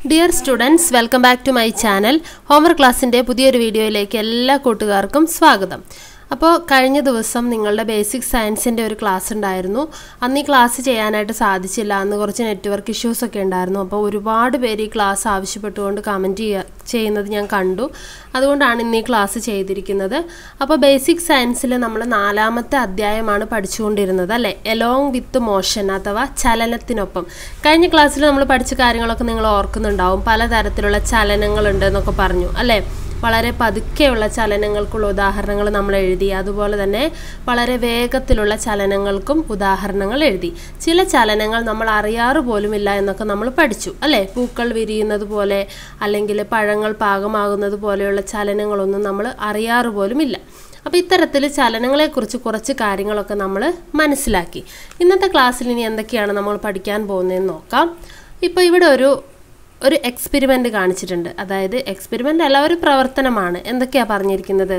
dear students welcome back to my channel homework ക്ലാസ്സിൻ്റെ പുതിയൊരു വീഡിയോയിലേക്ക് എല്ലാ കൂട്ടുകാർക്കും സ്വാഗതം അപ്പോൾ കഴിഞ്ഞ ദിവസം നിങ്ങളുടെ ബേസിക് സയൻസിൻ്റെ ഒരു ക്ലാസ് ഉണ്ടായിരുന്നു അന്ന് ഈ ക്ലാസ് ചെയ്യാനായിട്ട് സാധിച്ചില്ല അന്ന് കുറച്ച് നെറ്റ്വർക്ക് ഇഷ്യൂസ് ഒക്കെ ഉണ്ടായിരുന്നു അപ്പോൾ ഒരുപാട് പേര് ഈ ക്ലാസ് ആവശ്യപ്പെട്ടുകൊണ്ട് കമൻറ്റ് ചെയ്യുക ചെയ്യുന്നത് ഞാൻ കണ്ടു അതുകൊണ്ടാണ് ഇന്ന് ഈ ക്ലാസ് ചെയ്തിരിക്കുന്നത് അപ്പോൾ ബേസിക് സയൻസിൽ നമ്മൾ നാലാമത്തെ അധ്യായമാണ് പഠിച്ചുകൊണ്ടിരുന്നത് അല്ലേ എലോങ് വിത്ത് മോഷൻ അഥവാ ചലനത്തിനൊപ്പം കഴിഞ്ഞ ക്ലാസ്സിൽ നമ്മൾ പഠിച്ച കാര്യങ്ങളൊക്കെ നിങ്ങൾ ഓർക്കുന്നുണ്ടാവും പലതരത്തിലുള്ള ചലനങ്ങളുണ്ട് എന്നൊക്കെ പറഞ്ഞു അല്ലേ വളരെ പതുക്കെയുള്ള ചലനങ്ങൾക്കുള്ള ഉദാഹരണങ്ങൾ നമ്മൾ എഴുതി അതുപോലെ തന്നെ വളരെ വേഗത്തിലുള്ള ചലനങ്ങൾക്കും ഉദാഹരണങ്ങൾ എഴുതി ചില ചലനങ്ങൾ നമ്മൾ അറിയാറ് പോലുമില്ല എന്നൊക്കെ നമ്മൾ പഠിച്ചു അല്ലേ പൂക്കൾ വിരിയുന്നത് പോലെ അല്ലെങ്കിൽ പഴങ്ങൾ പാകമാകുന്നത് പോലെയുള്ള ചലനങ്ങളൊന്നും നമ്മൾ അറിയാറ് പോലുമില്ല അപ്പോൾ ഇത്തരത്തിൽ ചലനങ്ങളെക്കുറിച്ച് കുറച്ച് കാര്യങ്ങളൊക്കെ നമ്മൾ മനസ്സിലാക്കി ഇന്നത്തെ ക്ലാസ്സിൽ ഇനി എന്തൊക്കെയാണ് നമ്മൾ പഠിക്കാൻ പോകുന്നതെന്ന് നോക്കാം ഇപ്പോൾ ഇവിടെ ഒരു ഒരു എക്സ്പെരിമെൻ്റ് കാണിച്ചിട്ടുണ്ട് അതായത് എക്സ്പെരിമെൻ്റ് അല്ല ഒരു പ്രവർത്തനമാണ് എന്തൊക്കെയാണ് പറഞ്ഞിരിക്കുന്നത്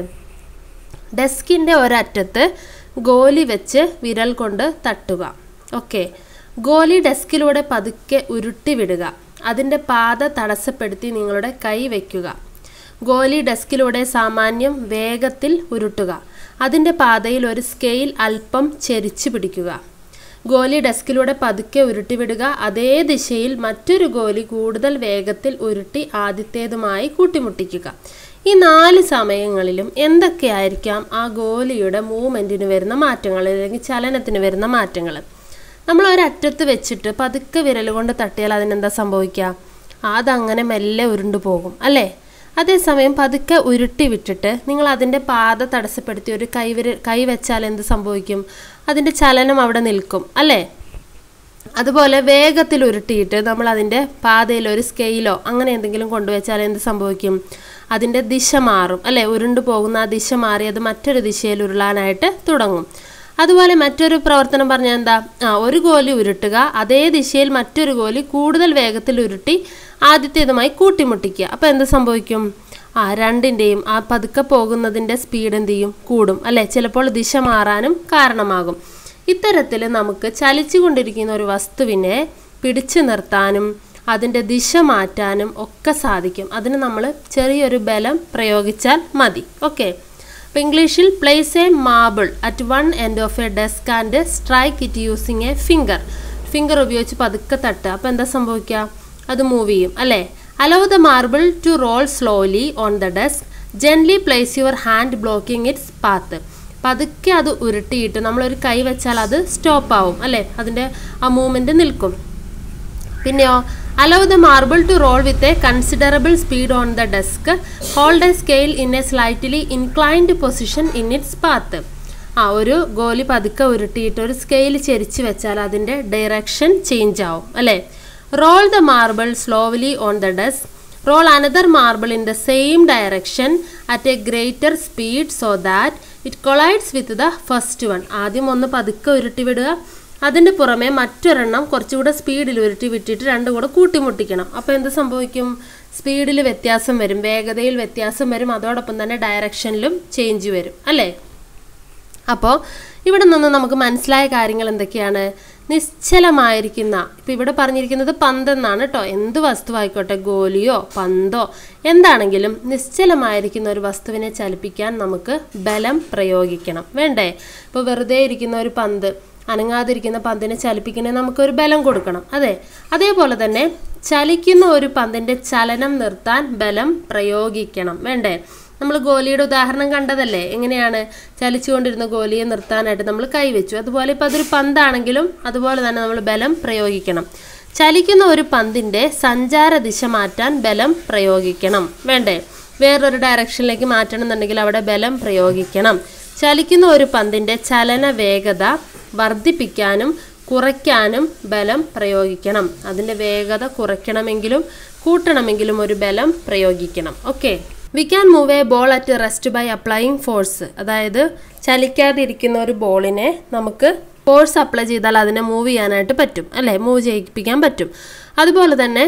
ഡെസ്കിൻ്റെ ഒരറ്റത്ത് ഗോലി വെച്ച് വിരൽ കൊണ്ട് തട്ടുക ഓക്കെ ഗോലി ഡെസ്കിലൂടെ പതുക്കെ ഉരുട്ടി വിടുക അതിൻ്റെ പാത തടസ്സപ്പെടുത്തി നിങ്ങളുടെ കൈ വയ്ക്കുക ഗോലി ഡെസ്കിലൂടെ സാമാന്യം വേഗത്തിൽ ഉരുട്ടുക അതിൻ്റെ പാതയിൽ ഒരു സ്കെയിൽ അല്പം ചെരിച്ചു പിടിക്കുക ഗോലി ഡെസ്കിലൂടെ പതുക്കെ ഉരുട്ടിവിടുക അതേ ദിശയിൽ മറ്റൊരു ഗോലി കൂടുതൽ വേഗത്തിൽ ഉരുട്ടി ആദ്യത്തേതുമായി കൂട്ടിമുട്ടിക്കുക ഈ നാല് സമയങ്ങളിലും എന്തൊക്കെയായിരിക്കാം ആ ഗോലിയുടെ മൂവ്മെൻറ്റിന് വരുന്ന മാറ്റങ്ങൾ അല്ലെങ്കിൽ ചലനത്തിന് വരുന്ന മാറ്റങ്ങൾ നമ്മൾ ഒരറ്റത്ത് വെച്ചിട്ട് പതുക്കെ വിരൽ കൊണ്ട് തട്ടിയാൽ അതിനെന്താ സംഭവിക്കുക അതങ്ങനെ മെല്ലെ ഉരുണ്ടു പോകും അല്ലേ അതേസമയം പതുക്കെ ഉരുട്ടി വിട്ടിട്ട് നിങ്ങൾ അതിൻ്റെ പാത തടസ്സപ്പെടുത്തി ഒരു കൈവിര കൈ വെച്ചാൽ എന്ത് സംഭവിക്കും അതിൻ്റെ ചലനം അവിടെ നിൽക്കും അല്ലേ അതുപോലെ വേഗത്തിൽ ഉരുട്ടിയിട്ട് നമ്മൾ അതിൻ്റെ പാതയിൽ ഒരു സ്കെയിലോ അങ്ങനെ എന്തെങ്കിലും കൊണ്ടുവച്ചാൽ എന്ത് സംഭവിക്കും അതിൻ്റെ ദിശ മാറും അല്ലേ ഉരുണ്ടു പോകുന്ന ആ ദിശ മാറി അത് മറ്റൊരു ദിശയിൽ ഉരുളാനായിട്ട് തുടങ്ങും അതുപോലെ മറ്റൊരു പ്രവർത്തനം പറഞ്ഞാൽ എന്താ ആ ഒരു ഗോലി ഉരുട്ടുക അതേ ദിശയിൽ മറ്റൊരു ഗോലി കൂടുതൽ വേഗത്തിൽ ഉരുട്ടി ആദ്യത്തേതുമായി കൂട്ടിമുട്ടിക്കുക അപ്പോൾ എന്ത് സംഭവിക്കും ആ രണ്ടിൻ്റെയും ആ പതുക്കെ പോകുന്നതിൻ്റെ സ്പീഡ് എന്ത് ചെയ്യും കൂടും അല്ലേ ചിലപ്പോൾ ദിശ മാറാനും കാരണമാകും ഇത്തരത്തിൽ നമുക്ക് ചലിച്ചുകൊണ്ടിരിക്കുന്ന ഒരു വസ്തുവിനെ പിടിച്ചു നിർത്താനും അതിൻ്റെ ദിശ മാറ്റാനും ഒക്കെ സാധിക്കും അതിന് നമ്മൾ ചെറിയൊരു ബലം പ്രയോഗിച്ചാൽ മതി ഓക്കെ അപ്പോൾ ഇംഗ്ലീഷിൽ place a marble at one end of a desk and strike it using a finger finger ഉപയോഗിച്ച് പതുക്കെ തട്ടുക അപ്പോൾ എന്താ സംഭവിക്കുക അത് മൂവ് ചെയ്യും അല്ലേ allow the marble to roll slowly on the desk gently place your hand blocking its path പതുക്കെ അത് ഉരുട്ടിയിട്ട് നമ്മളൊരു കൈ വെച്ചാൽ അത് സ്റ്റോപ്പ് ആവും അല്ലേ അതിൻ്റെ ആ മൂവ്മെൻറ്റ് നിൽക്കും പിന്നെയോ allow the marble to roll with a considerable speed on the desk hold a scale in a slightly inclined position in its path ആ ഒരു ഗോലി പതുക്കെ ഉരുട്ടിയിട്ട് ഒരു സ്കെയിൽ ചെരിച്ച് വെച്ചാൽ അതിൻ്റെ ഡയറക്ഷൻ ചേഞ്ച് ആവും അല്ലേ roll the marble slowly on the desk roll another marble in the same direction at a greater speed so that it collides with the first one ആദ്യം ഒന്ന് പതുക്കെ ഉരുട്ടി വിടുക അതിൻ്റെ പുറമെ മറ്റൊരെണ്ണം കുറച്ചുകൂടെ സ്പീഡിൽ ഉരുട്ടി വിട്ടിട്ട് രണ്ടും കൂടെ കൂട്ടിമുട്ടിക്കണം അപ്പോൾ എന്ത് സംഭവിക്കും സ്പീഡിൽ വ്യത്യാസം വരും വേഗതയിൽ വ്യത്യാസം വരും അതോടൊപ്പം തന്നെ ഡയറക്ഷനിലും ചേഞ്ച് വരും അല്ലേ അപ്പോൾ ഇവിടെ നിന്ന് നമുക്ക് മനസ്സിലായ കാര്യങ്ങൾ എന്തൊക്കെയാണ് നിശ്ചലമായിരിക്കുന്ന ഇപ്പം ഇവിടെ പറഞ്ഞിരിക്കുന്നത് പന്തെന്നാണ് കേട്ടോ എന്ത് വസ്തുവായിക്കോട്ടെ ഗോലിയോ പന്തോ എന്താണെങ്കിലും നിശ്ചലമായിരിക്കുന്ന ഒരു വസ്തുവിനെ ചലിപ്പിക്കാൻ നമുക്ക് ബലം പ്രയോഗിക്കണം വേണ്ടേ ഇപ്പോൾ വെറുതെ ഇരിക്കുന്ന ഒരു പന്ത് അനങ്ങാതിരിക്കുന്ന പന്തിനെ ചലിപ്പിക്കണേ നമുക്കൊരു ബലം കൊടുക്കണം അതെ അതേപോലെ തന്നെ ചലിക്കുന്ന ഒരു പന്തിൻ്റെ ചലനം നിർത്താൻ ബലം പ്രയോഗിക്കണം വേണ്ടേ നമ്മൾ ഗോലിയുടെ ഉദാഹരണം കണ്ടതല്ലേ എങ്ങനെയാണ് ചലിച്ചുകൊണ്ടിരുന്ന ഗോലിയെ നിർത്താനായിട്ട് നമ്മൾ കൈവച്ചു അതുപോലെ ഇപ്പോൾ അതൊരു പന്താണെങ്കിലും അതുപോലെ തന്നെ നമ്മൾ ബലം പ്രയോഗിക്കണം ചലിക്കുന്ന ഒരു പന്തിൻ്റെ സഞ്ചാര ദിശ മാറ്റാൻ ബലം പ്രയോഗിക്കണം വേണ്ടേ വേറൊരു ഡയറക്ഷനിലേക്ക് മാറ്റണം എന്നുണ്ടെങ്കിൽ അവിടെ ബലം പ്രയോഗിക്കണം ചലിക്കുന്ന ഒരു പന്തിൻ്റെ ചലന വേഗത വർദ്ധിപ്പിക്കാനും കുറയ്ക്കാനും ബലം പ്രയോഗിക്കണം അതിൻ്റെ വേഗത കുറയ്ക്കണമെങ്കിലും കൂട്ടണമെങ്കിലും ഒരു ബലം പ്രയോഗിക്കണം okay we can move a ball at rest by applying force അതായത് ചലിക്കാതിരിക്കുന്ന ഒരു ബോളിനെ നമുക്ക് ഫോഴ്സ് അപ്ലൈ ചെയ്താൽ അതിനെ മൂവ് ചെയ്യാനായിട്ട് പറ്റും അല്ലേ മൂവ് ചെയ്യിപ്പിക്കാൻ പറ്റും അതുപോലെ തന്നെ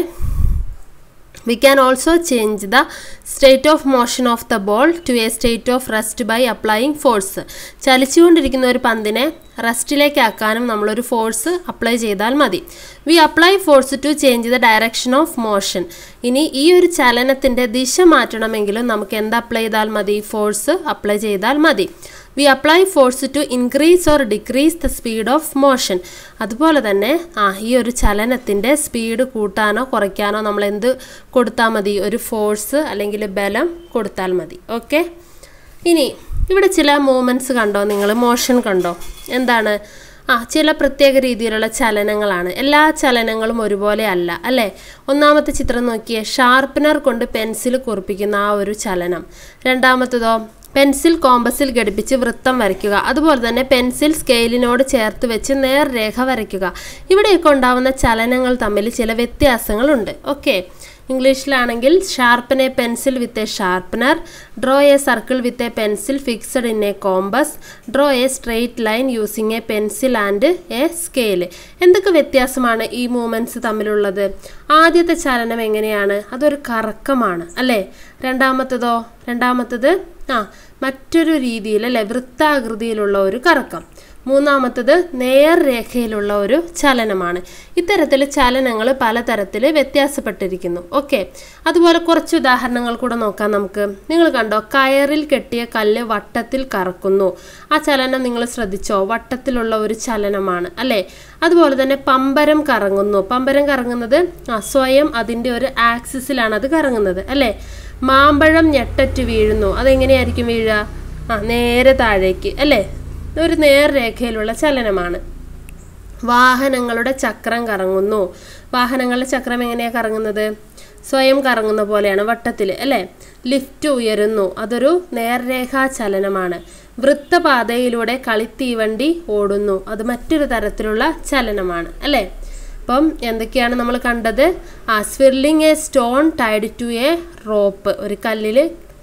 we can also change the state of motion of the ball to a state of rest by applying force ചലിച്ചുകൊണ്ടിരിക്കുന്ന ഒരു പന്തിനെ റെസ്റ്റിലേക്ക് ആക്കാനും നമ്മളൊരു ഫോഴ്സ് അപ്ലൈ ചെയ്താൽ മതി we apply force to change the direction of motion ഇനി ഈ ഒരു ചലനത്തിൻ്റെ ദിശ മാറ്റണമെങ്കിലും നമുക്ക് എന്ത് അപ്ലൈ ചെയ്താൽ മതി ഫോഴ്സ് അപ്ലൈ ചെയ്താൽ മതി we apply force to increase or decrease the speed of motion അതുപോലെ തന്നെ ആ ഈ ഒരു ചലനത്തിൻ്റെ സ്പീഡ് കൂട്ടാനോ കുറയ്ക്കാനോ നമ്മൾ എന്ത് കൊടുത്താൽ മതി ഒരു ഫോഴ്സ് അല്ലെങ്കിൽ ബലം കൊടുത്താൽ മതി ഓക്കെ ഇനി ഇവിടെ ചില മൂമെൻറ്റ്സ് കണ്ടോ നിങ്ങൾ മോഷൻ കണ്ടോ എന്താണ് ആ ചില പ്രത്യേക രീതിയിലുള്ള ചലനങ്ങളാണ് എല്ലാ ചലനങ്ങളും ഒരുപോലെ അല്ല അല്ലേ ഒന്നാമത്തെ ചിത്രം നോക്കിയേ ഷാർപ്പനർ കൊണ്ട് പെൻസിൽ കുറിപ്പിക്കുന്ന ആ ഒരു ചലനം രണ്ടാമത്തതോ പെൻസിൽ കോമ്പസിൽ ഘടിപ്പിച്ച് വൃത്തം വരയ്ക്കുക അതുപോലെ തന്നെ പെൻസിൽ സ്കെയിലിനോട് ചേർത്ത് വെച്ച് നേർരേഖ വരയ്ക്കുക ഇവിടെയൊക്കെ ഉണ്ടാവുന്ന ചലനങ്ങൾ തമ്മിൽ ചില വ്യത്യാസങ്ങളുണ്ട് ഓക്കെ ഇംഗ്ലീഷിലാണെങ്കിൽ sharpen a pencil with a sharpener draw a circle with a pencil fixed in a compass draw a straight line using a pencil and a scale എന്തൊക്കെ വ്യത്യാസമാണ് ഈ മൂമെൻറ്റ്സ് തമ്മിലുള്ളത് ആദ്യത്തെ ചലനം എങ്ങനെയാണ് അതൊരു കറക്കമാണ് അല്ലേ രണ്ടാമത്തതോ രണ്ടാമത്തത് ആ മറ്റൊരു രീതിയിൽ അല്ലെ വൃത്താകൃതിയിലുള്ള ഒരു കറക്കം മൂന്നാമത്തത് നേർരേഖയിലുള്ള ഒരു ചലനമാണ് ഇത്തരത്തിൽ ചലനങ്ങൾ പലതരത്തിൽ വ്യത്യാസപ്പെട്ടിരിക്കുന്നു ഓക്കെ അതുപോലെ കുറച്ച് ഉദാഹരണങ്ങൾ കൂടെ നോക്കാം നമുക്ക് നിങ്ങൾ കണ്ടോ കയറിൽ കെട്ടിയ കല്ല് വട്ടത്തിൽ കറക്കുന്നു ആ ചലനം നിങ്ങൾ ശ്രദ്ധിച്ചോ വട്ടത്തിലുള്ള ഒരു ചലനമാണ് അല്ലേ അതുപോലെ തന്നെ പമ്പരം കറങ്ങുന്നു പമ്പരം കറങ്ങുന്നത് ആ സ്വയം അതിൻ്റെ ഒരു ആക്സിസിലാണ് അത് കറങ്ങുന്നത് അല്ലേ മാമ്പഴം ഞെട്ടറ്റ് വീഴുന്നു അതെങ്ങനെയായിരിക്കും വീഴുക ആ നേരെ താഴേക്ക് അല്ലേ ഒരു നേർരേഖയിലുള്ള ചലനമാണ് വാഹനങ്ങളുടെ ചക്രം കറങ്ങുന്നു വാഹനങ്ങളുടെ ചക്രം എങ്ങനെയാണ് കറങ്ങുന്നത് സ്വയം കറങ്ങുന്ന പോലെയാണ് വട്ടത്തിൽ അല്ലേ ലിഫ്റ്റ് ഉയരുന്നു അതൊരു നേർരേഖാ ചലനമാണ് വൃത്തപാതയിലൂടെ കളിത്തീവണ്ടി ഓടുന്നു അത് മറ്റൊരു തരത്തിലുള്ള ചലനമാണ് അല്ലേ അപ്പം എന്തൊക്കെയാണ് നമ്മൾ കണ്ടത് ആ swirling a stone tied to a rope ഒരു കല്ലിൽ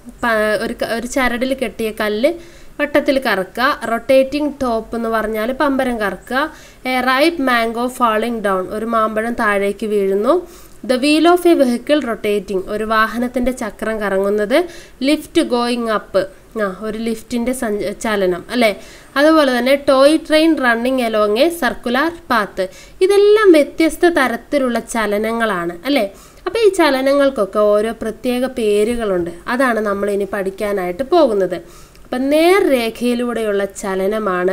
ഒരു ഒരു ചരടിൽ കെട്ടിയ കല്ല് വട്ടത്തിൽ കറക്കുക റൊട്ടേറ്റിംഗ് ടോപ്പ് എന്ന് പറഞ്ഞാൽ പമ്പരം കറക്കുക a ripe mango falling down ഒരു മാമ്പഴം താഴേക്ക് വീഴുന്നു the wheel of a vehicle rotating ഒരു വാഹനത്തിൻ്റെ ചക്രം കറങ്ങുന്നത് ലിഫ്റ്റ് ഗോയിങ് അപ്പ് ആ ഒരു ലിഫ്റ്റിൻ്റെ സഞ്ച ചലനം അല്ലേ അതുപോലെ തന്നെ toy train running along a circular path ഇതെല്ലാം വ്യത്യസ്ത തരത്തിലുള്ള ചലനങ്ങളാണ് അല്ലേ അപ്പോൾ ഈ ചലനങ്ങൾക്കൊക്കെ ഓരോ പ്രത്യേക പേരുകളുണ്ട് അതാണ് നമ്മൾ ഇനി പഠിക്കാനായിട്ട് പോകുന്നത് അപ്പം നേർരേഖയിലൂടെയുള്ള ചലനമാണ്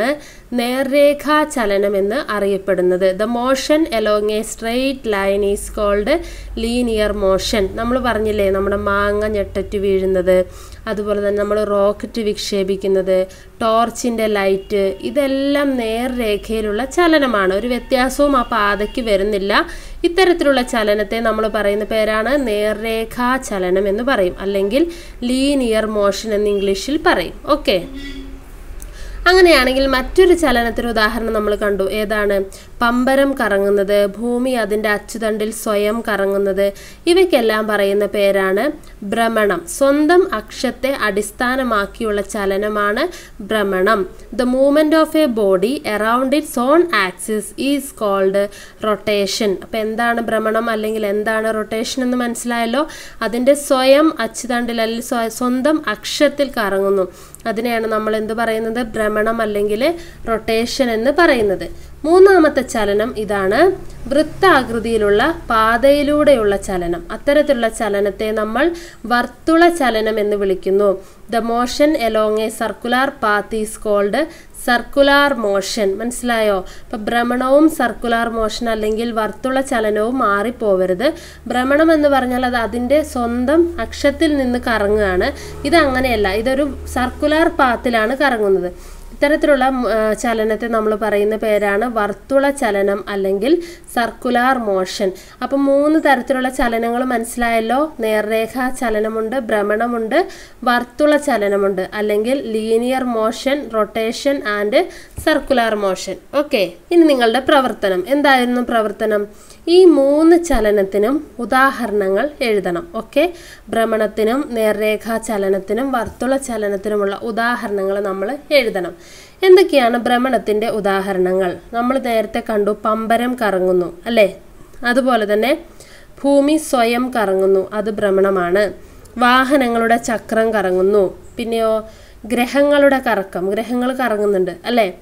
നേർരേഖാ ചലനം എന്ന് അറിയപ്പെടുന്നത് the motion along a straight line is called linear motion നമ്മൾ പറഞ്ഞില്ലേ നമ്മുടെ മാങ്ങ ഞെട്ടറ്റ് വീഴുന്നത് അതുപോലെ തന്നെ നമ്മൾ റോക്കറ്റ് വിക്ഷേപിക്കുന്നത് ടോർച്ചിൻ്റെ ലൈറ്റ് ഇതെല്ലാം നേർരേഖയിലുള്ള ചലനമാണ് ഒരു വ്യത്യാസവും ആ പാതയ്ക്ക് വരുന്നില്ല ഇത്തരത്തിലുള്ള ചലനത്തെ നമ്മൾ പറയുന്ന പേരാണ് നേർരേഖാ ചലനം എന്ന് പറയും അല്ലെങ്കിൽ ലീനിയർ മോഷൻ എന്ന് ഇംഗ്ലീഷിൽ പറയും ഓക്കെ അങ്ങനെയാണെങ്കിൽ മറ്റൊരു ചലനത്തിന് ഉദാഹരണം നമ്മൾ കണ്ടു ഏതാണ് പമ്പരം കറങ്ങുന്നത് ഭൂമി അതിൻ്റെ അച്ചുതണ്ടിൽ സ്വയം കറങ്ങുന്നത് ഇവയ്ക്കെല്ലാം പറയുന്ന പേരാണ് ഭ്രമണം സ്വന്തം അക്ഷത്തെ അടിസ്ഥാനമാക്കിയുള്ള ചലനമാണ് ഭ്രമണം the movement of a body around its own axis is called rotation അപ്പോൾ എന്താണ് ഭ്രമണം അല്ലെങ്കിൽ എന്താണ് റൊട്ടേഷൻ എന്ന് മനസ്സിലായല്ലോ അതിൻ്റെ സ്വയം അച്ചുതണ്ടിൽ അല്ലെങ്കിൽ സ്വന്തം അക്ഷത്തിൽ കറങ്ങുന്നു അതിനെയാണ് നമ്മൾ എന്ത് പറയുന്നത് ഭ്രമണം അല്ലെങ്കിൽ റൊട്ടേഷൻ എന്ന് പറയുന്നത് മൂന്നാമത്തെ ചലനം ഇതാണ് വൃത്താകൃതിയിലുള്ള പാതയിലൂടെയുള്ള ചലനം അത്തരത്തിലുള്ള ചലനത്തെ നമ്മൾ വർത്തുള ചലനം എന്ന് വിളിക്കുന്നു the motion along a circular path is called circular motion മനസ്സിലായോ അപ്പം ഭ്രമണവും സർക്കുലാർ മോഷൻ അല്ലെങ്കിൽ വർത്തുള ചലനവും മാറിപ്പോവരുത് ഭ്രമണം എന്ന് പറഞ്ഞാൽ അത് അതിൻ്റെ സ്വന്തം അക്ഷത്തിൽ നിന്ന് കറങ്ങുകയാണ് ഇത് അങ്ങനെയല്ല ഇതൊരു സർക്കുലാർ പാത്തിലാണ് കറങ്ങുന്നത് ഇത്തരത്തിലുള്ള ചലനത്തെ നമ്മൾ പറയുന്ന പേരാണ് വർത്തുള ചലനം അല്ലെങ്കിൽ സർക്കുലാർ മോഷൻ അപ്പം മൂന്ന് തരത്തിലുള്ള ചലനങ്ങൾ മനസ്സിലായല്ലോ നേർരേഖ ചലനമുണ്ട് ഭ്രമണമുണ്ട് വർത്തുള ചലനമുണ്ട് അല്ലെങ്കിൽ linear motion rotation and circular motion okay ഇനി നിങ്ങളുടെ പ്രവർത്തനം എന്തായിരുന്നു പ്രവർത്തനം ഈ മൂന്ന് ചലനത്തിനും ഉദാഹരണങ്ങൾ എഴുതണം ഓക്കെ ഭ്രമണത്തിനും നേർരേഖാ ചലനത്തിനും വർത്തുള ചലനത്തിനുമുള്ള ഉദാഹരണങ്ങൾ നമ്മൾ എഴുതണം എന്തൊക്കെയാണ് ഭ്രമണത്തിൻ്റെ ഉദാഹരണങ്ങൾ നമ്മൾ നേരത്തെ കണ്ടു പമ്പരം കറങ്ങുന്നു അല്ലേ അതുപോലെ തന്നെ ഭൂമി സ്വയം കറങ്ങുന്നു അത് ഭ്രമണമാണ് വാഹനങ്ങളുടെ ചക്രം കറങ്ങുന്നു പിന്നെയോ ഗ്രഹങ്ങളുടെ കറക്കം ഗ്രഹങ്ങൾ കറങ്ങുന്നുണ്ട് അല്ലേ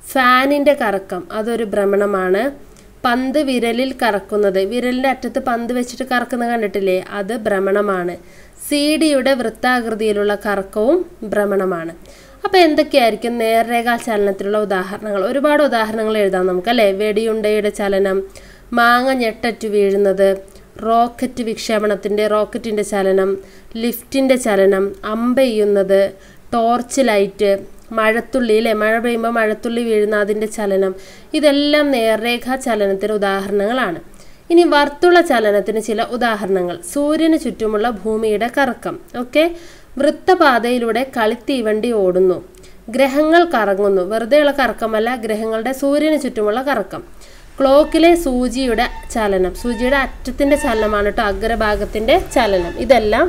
ഫാനിൻ്റെ കറക്കം അതൊരു ഭ്രമണമാണ് പന്ത് വിരലിൽ കറക്കുന്നത് വിരലിൻ്റെ അറ്റത്ത് പന്ത് വെച്ചിട്ട് കറക്കുന്നത് കണ്ടിട്ടില്ലേ അത് ഭ്രമണമാണ് സി ഡിയുടെ വൃത്താകൃതിയിലുള്ള കറക്കവും ഭ്രമണമാണ് അപ്പോൾ എന്തൊക്കെയായിരിക്കും നേർരേഖാ ചലനത്തിലുള്ള ഉദാഹരണങ്ങൾ ഒരുപാട് ഉദാഹരണങ്ങൾ എഴുതാം നമുക്ക് അല്ലേ വെടിയുണ്ടയുടെ ചലനം മാങ്ങ ഞെട്ടറ്റു വീഴുന്നത് റോക്കറ്റ് വിക്ഷേപണത്തിൻ്റെ റോക്കറ്റിൻ്റെ ചലനം ലിഫ്റ്റിൻ്റെ ചലനം അമ്പെയ്യുന്നത് ടോർച്ച് ലൈറ്റ് മഴത്തുള്ളി അല്ലേ മഴ പെയ്യുമ്പോൾ മഴത്തുള്ളി വീഴുന്ന അതിൻ്റെ ചലനം ഇതെല്ലാം നേർരേഖാ ചലനത്തിന് ഉദാഹരണങ്ങളാണ് ഇനി വർത്തുള ചലനത്തിന് ചില ഉദാഹരണങ്ങൾ സൂര്യന് ചുറ്റുമുള്ള ഭൂമിയുടെ കറക്കം ഓക്കെ വൃത്തപാതയിലൂടെ കളിത്തീവണ്ടി ഓടുന്നു ഗ്രഹങ്ങൾ കറങ്ങുന്നു വെറുതെയുള്ള കറക്കമല്ല ഗ്രഹങ്ങളുടെ സൂര്യന് ചുറ്റുമുള്ള കറക്കം ക്ലോക്കിലെ സൂചിയുടെ ചലനം സൂചിയുടെ അറ്റത്തിൻ്റെ ചലനമാണ് കേട്ടോ അഗ്രഭാഗത്തിൻ്റെ ചലനം ഇതെല്ലാം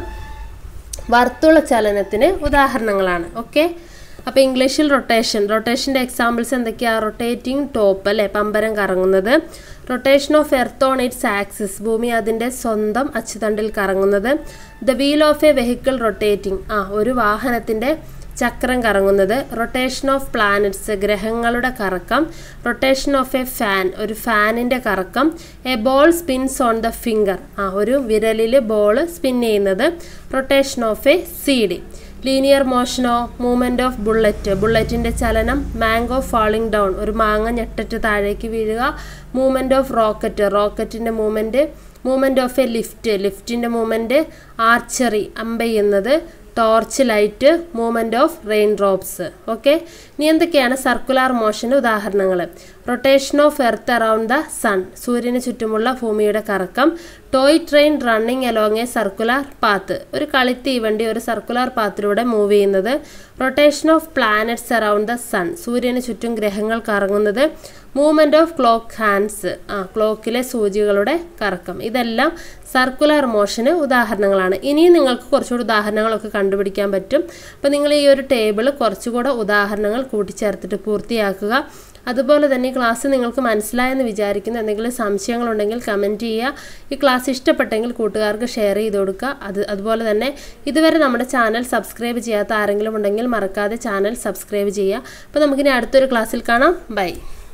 വർത്തുള ചലനത്തിന് ഉദാഹരണങ്ങളാണ് ഓക്കെ അപ്പോൾ ഇംഗ്ലീഷിൽ റൊട്ടേഷൻ റൊട്ടേഷൻ്റെ എക്സാമ്പിൾസ് എന്തൊക്കെയാണ് റൊട്ടേറ്റിംഗ് ടോപ്പ് അല്ലേ പമ്പരം കറങ്ങുന്നത് rotation of earth on its axis ഭൂമി അതിൻ്റെ സ്വന്തം അച്ചുതണ്ടിൽ കറങ്ങുന്നത് the wheel of a vehicle rotating ആ ഒരു വാഹനത്തിൻ്റെ ചക്രം കറങ്ങുന്നത് റൊട്ടേഷൻ ഓഫ് പ്ലാനറ്റ്സ് ഗ്രഹങ്ങളുടെ കറക്കം റൊട്ടേഷൻ ഓഫ് എ ഫാൻ ഒരു ഫാനിൻ്റെ കറക്കം a ball spins on the finger ആ ഒരു വിരലിൽ ബോൾ സ്പിൻ ചെയ്യുന്നത് rotation of a CD linear മോഷനോ മൂവ്മെൻ്റ് ഓഫ് ബുള്ളറ്റ് ബുള്ളറ്റിൻ്റെ ചലനം മാംഗോ ഫാളിംഗ് ഡൗൺ ഒരു മാങ്ങ ഞെട്ടറ്റ് താഴേക്ക് വീഴുക മൂവ്മെൻ്റ് ഓഫ് റോക്കറ്റ് റോക്കറ്റിൻ്റെ movement movement of a lift ലിഫ്റ്റിൻ്റെ മൂവ്മെൻറ്റ് ആർച്ചറി അമ്പെയ്യുന്നത് torch light movement of rain drops okay ഇനി എന്തൊക്കെയാണ് സർക്കുലാർ മോഷന് ഉദാഹരണങ്ങൾ rotation of earth around the sun സൂര്യന് ചുറ്റുമുള്ള ഭൂമിയുടെ കറക്കം toy train running along a circular path ഒരു കളിത്തീവണ്ടി ഒരു സർക്കുലാർ പാത്തിലൂടെ മൂവ് ചെയ്യുന്നത് rotation of planets around the sun സൂര്യന് ചുറ്റും ഗ്രഹങ്ങൾ കറങ്ങുന്നത് മൂവ്മെൻറ്റ് ഓഫ് ക്ലോക്ക് ഹാൻഡ്സ് ആ ക്ലോക്കിലെ സൂചികളുടെ കറക്കം ഇതെല്ലാം സർക്കുലർ മോഷന് ഉദാഹരണങ്ങളാണ് ഇനിയും നിങ്ങൾക്ക് കുറച്ചുകൂടി ഉദാഹരണങ്ങളൊക്കെ കണ്ടുപിടിക്കാൻ പറ്റും അപ്പോൾ നിങ്ങൾ ഈ ഒരു ടേബിൾ കുറച്ചുകൂടെ ഉദാഹരണങ്ങൾ കൂട്ടിച്ചേർത്തിട്ട് പൂർത്തിയാക്കുക അതുപോലെ തന്നെ ഈ ക്ലാസ് നിങ്ങൾക്ക് മനസ്സിലായെന്ന് വിചാരിക്കുന്നു എന്തെങ്കിലും സംശയങ്ങളുണ്ടെങ്കിൽ കമൻറ്റ് ചെയ്യുക ഈ ക്ലാസ് ഇഷ്ടപ്പെട്ടെങ്കിൽ കൂട്ടുകാർക്ക് ഷെയർ ചെയ്ത് കൊടുക്കുക അത് അതുപോലെ തന്നെ ഇതുവരെ നമ്മുടെ ചാനൽ സബ്സ്ക്രൈബ് ചെയ്യാത്ത ആരെങ്കിലും ഉണ്ടെങ്കിൽ മറക്കാതെ ചാനൽ സബ്സ്ക്രൈബ് ചെയ്യുക അപ്പോൾ നമുക്കിനി അടുത്തൊരു ക്ലാസ്സിൽ കാണാം ബൈ